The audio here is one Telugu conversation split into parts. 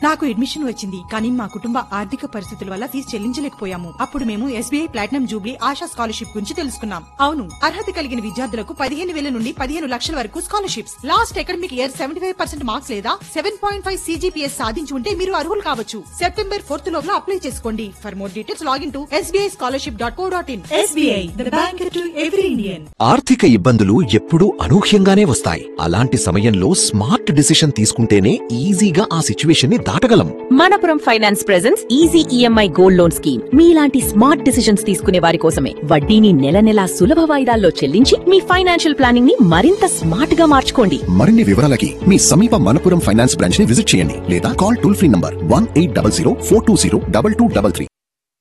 నాకు అడ్మిషన్ వచ్చింది కానీ మా కుటుంబ ఆర్థిక పరిస్థితుల వల్ల ఫీజు చెల్లించలేకపోయాము అప్పుడు మేము SBI platinum jubilee Asha scholarship గురించి తెలుసుకున్నాం అవును అర్హత కలిగిన విద్యార్థులకు పదిహేను వేల నుండి పదిహేను లక్షల వరకు scholarships last academic year seventy five percent marks లేదా సెవెన్ పాయింట్ ఫైవ్ సీజీపీఎస్ సాధించి ఉంటే మీరు అర్హులు కావచ్చు సెప్టెంబర్ ఫోర్త్ లోపల అప్లై చేసుకోండి for more details login to SBI scholarship dot co dot in SBI the bank to every Indian ఆర్థిక ఇబ్బందులు ఎప్పుడూ అనూహ్యంగానే వస్తాయి అలాంటి సమయంలో స్మార్ట్ డిసిషన్ తీసుకుంటేనే ఈజీగా ఆ సిచ్యువేషన్ ని దాటగలం Manappuram finance presence easy EMI gold loan scheme మీలాంటి స్మార్ట్ డిసిషన్స్ తీసుకునే వారి కోసమే వడ్డీని నెల నెలా సులభ వాయిదాల్లో చెల్లించి మీ ఫైనాన్షియల్ ప్లానింగ్ ని మరింత స్మార్ట్ గా మార్చుకోండి మరిన్ని వివరాలకి మీ సమీప మనపురం ఫైనాన్స్ బ్రాంచ్ ని విజిట్ చేయండి లేదా call toll free number one eight double zero four two zero double two double three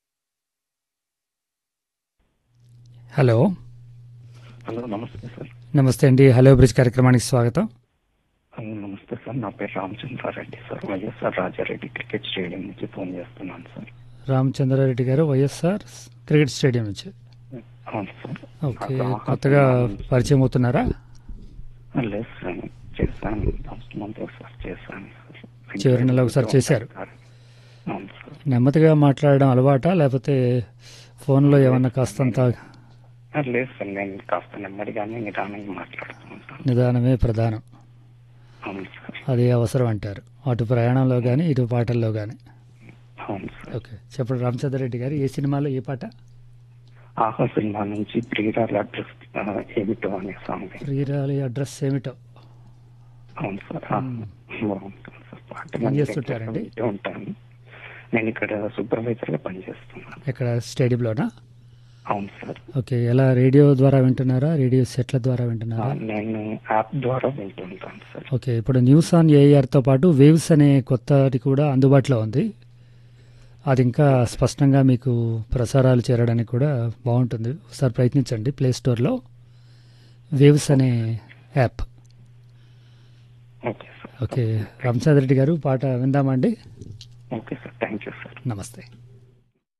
hello hello నమస్తే సార్ నమస్తే అండి హలో బ్రిడ్జ్ కార్యక్రమానికి స్వాగతం హలో నమస్తే సార్ నా పేరు Ramachandra Reddy sir YSR Raja Reddy cricket stadium నుంచి ఫోన్ చేస్తున్నాను సార్ రామచంద్రారెడ్డి గారు వైఎస్ఆర్ క్రికెట్ స్టేడియం నుంచి అవును సార్ ఓకే నాకు కొత్తగా ఆహా పరిచయం అవుతున్నారా లేదు సార్ చేశాను లాస్ట్ మంత్ ఒకసారి చేశాను సార్ చివరి నెల ఒకసారి చేశారు. అవును సార్ నెమ్మదిగా మాట్లాడడం అలవాటా లేకపోతే ఫోన్లో ఏమన్నా కాస్తంత ఆ, లేదు సార్ నేను కాస్త నెమ్మదిగానే నిదానంగా మాట్లాడుతూ ఉంటాను నిదానమే ప్రధానం అవును సార్ అదే అవసరం అంటారు అటు ప్రయాణంలో కానీ ఇటు పాటల్లో కానీ అవును సార్ ఓకే చెప్పండి రామచంద్రారెడ్డి గారు ఏ సినిమాలో ఏ పాట ఆహా సినిమా నుంచి ప్రియురాల అడ్రస్ ఆ, ఏమిటో అనే సాంగ్ ప్రియురాలి అడ్రస్ ఏమిటో అవును సార్ ఆ, బాగుంటుంది సార్ పాట ఏం నేను చేస్తుంటారండి? వింటూ ఉంటాను నేను ఇక్కడ సూపర్వైజర్ గా పనిచేస్తున్నాను ఎక్కడ స్టేడియంలోనా అవును సార్ ఓకే ఎలా రేడియో ద్వారా వింటున్నారా రేడియో సెట్ల ద్వారా ఆ, వింటున్నారా నేను యాప్ ద్వారా వింటుంటాను సార్ ఓకే ఇప్పుడు న్యూస్ ఆన్ ఏఆర్తో పాటు వేవ్స్ అనే కొత్తది కూడా అందుబాటులో ఉంది అది ఇంకా స్పష్టంగా మీకు ప్రసారాలు చేరడానికి కూడా బాగుంటుంది ఒకసారి ప్రయత్నించండి ప్లే స్టోర్లో వేవ్స్ అనే app okay sir okay Ramachandra Reddy గారు పాట విందామండి okay sir thank you sir నమస్తే